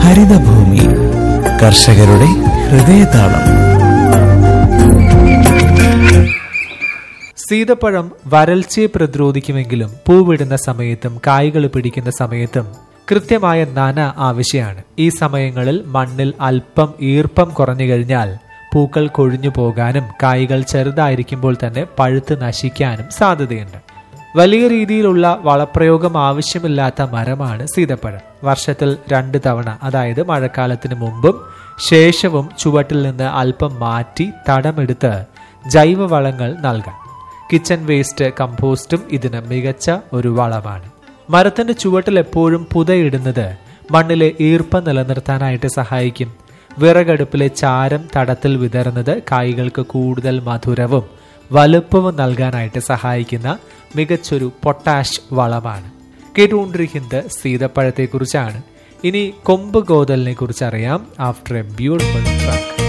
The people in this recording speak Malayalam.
ഹരിതഭൂമി കർഷകരുടെ ഹൃദയതാളം സീതപ്പഴം വരൾച്ചയെ പ്രതിരോധിക്കുമെങ്കിലും പൂവിടുന്ന സമയത്തും കായ്കൾ പിടിക്കുന്ന സമയത്തും കൃത്യമായ നന ആവശ്യമാണ് ഈ സമയങ്ങളിൽ മണ്ണിൽ അല്പം ഈർപ്പം കുറഞ്ഞു കഴിഞ്ഞാൽ പൂക്കൾ കൊഴിഞ്ഞു പോകാനും കായ്കൾ ചെറുതായിരിക്കുമ്പോൾ തന്നെ പഴുത്ത് നശിക്കാനും സാധ്യതയുണ്ട് വലിയ രീതിയിലുള്ള വളപ്രയോഗം ആവശ്യമില്ലാത്ത മരമാണ് സീതപ്പഴം വർഷത്തിൽ രണ്ട് തവണ അതായത് മഴക്കാലത്തിന് മുമ്പും ശേഷവും ചുവട്ടിൽ നിന്ന് അല്പം മാറ്റി തടമെടുത്ത് ജൈവവളങ്ങൾ നൽകാം കിച്ചൺ വേസ്റ്റ് കമ്പോസ്റ്റും ഇതിന് മികച്ച ഒരു വളമാണ് മരത്തിന്റെ ചുവട്ടിൽ എപ്പോഴും പുതയിടുന്നത് മണ്ണിലെ ഈർപ്പം നിലനിർത്താനായിട്ട് സഹായിക്കും വിറകടുപ്പിലെ ചാരം തടത്തിൽ വിതറുന്നത് കായ്കൾക്ക് കൂടുതൽ മധുരവും വലുപ്പവും നൽകാനായിട്ട് സഹായിക്കുന്ന മികച്ചൊരു പൊട്ടാഷ് വളമാണ് കേട്ടുകൊണ്ടിരിക്കുന്നത് സീതപ്പഴത്തെക്കുറിച്ചാണ് ഇനി കൊമ്പ് ഗോതലിനെ കുറിച്ച് അറിയാം ആഫ്റ്റർ എ ബ്യൂട്ടിഫുൾ ട്രാക്ക്